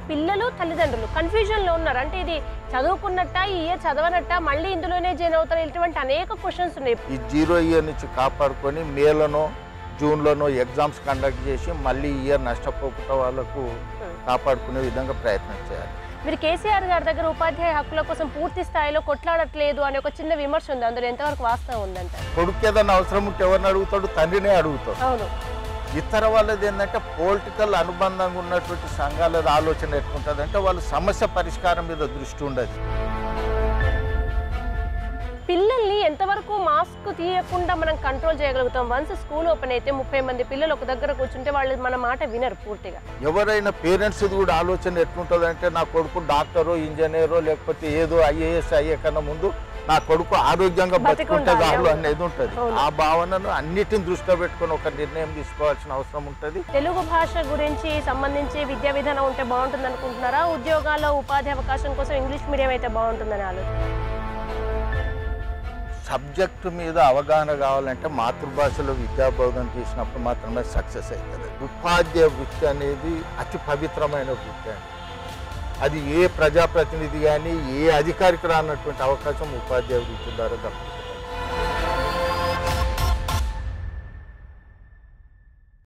పిల్లలు తల్లిదండ్రులు కన్ఫ్యూజన్లో ఉన్నారు అంటే ఇది చదువుకున్నట్ట ఈ ఇయర్ చదవనట్ట మళ్ళీ ఇందులోనే జాయిన్ అవుతారు ఇటువంటి అనేక క్వశ్చన్స్ ఉన్నాయి ఈ జీరో ఇయర్ నుంచి కాపాడుకొని మేలోనో జూన్లోనో ఎగ్జామ్స్ కండక్ట్ చేసి మళ్ళీ ఈ ఇయర్ నష్టపోకుండా వాళ్ళకు కాపాడుకునే విధంగా ప్రయత్నం చేయాలి మీరు కేసీఆర్ గారి దగ్గర ఉపాధ్యాయ హక్కుల కోసం పూర్తి స్థాయిలో కొట్లాడట్లేదు అనే ఒక చిన్న విమర్శ ఉంది అందులో ఎంతవరకు వాస్తవం ఉందంట కొడుకు ఏదైనా అవసరం ఉంటే ఎవరిని అడుగుతాడు తండ్రినే అడుగుతాడు అవును ఇతర వాళ్ళది ఏంటంటే పొలిటికల్ అనుబంధంగా ఉన్నటువంటి సంఘాల ఆలోచన ఎట్టుకుంటుంది అంటే వాళ్ళు సమస్య పరిష్కారం మీద దృష్టి ఉండదు పిల్లల్ని ఎంతవరకు మాస్క్ తీయకుండా మనం కంట్రోల్ చేయగలుగుతాం వన్స్ స్కూల్ ఓపెన్ అయితే ముప్పై మంది పిల్లలు ఒక దగ్గర కూర్చుంటే వాళ్ళు మన మాట వినరు పూర్తిగా ఎవరైనా పేరెంట్స్ కూడా ఆలోచన ఎట్లుంటుంది అంటే నా కొడుకు డాక్టరో ఇంజనీరో లేకపోతే ఏదో ఐఏఎస్ అయ్యే కన్నా ముందు నా కొడుకు ఆరోగ్యంగా బతుకుంటే బతికుండాలి, చాలు అవును. అనేది ఉంటుంది అవును. ఆ భావనను అన్నిటిని దృష్టిలో పెట్టుకొని ఒక నిర్ణయం తీసుకోవాల్సిన అవసరం ఉంటుంది తెలుగు భాష గురించి సంబంధించి విద్యా విధానం ఉంటే బాగుంటుంది అనుకుంటున్నారా ఉద్యోగాల్లో ఉపాధి అవకాశం కోసం ఇంగ్లీష్ మీడియం అయితే బాగుంటుందని ఆలోచన సబ్జెక్టు మీద అవగాహన కావాలంటే మాతృభాషలో విద్యాబోధన చేసినప్పుడు మాత్రమే సక్సెస్ అవుతుంది ఉపాధ్యాయ వృత్తి అనేది అతి పవిత్రమైన వృత్తి అండి అది ఏ ప్రజాప్రతినిధి కానీ ఏ అధికారికి రానటువంటి అవకాశం ఉపాధ్యాయ వృత్తి ద్వారా దక్కుతుంది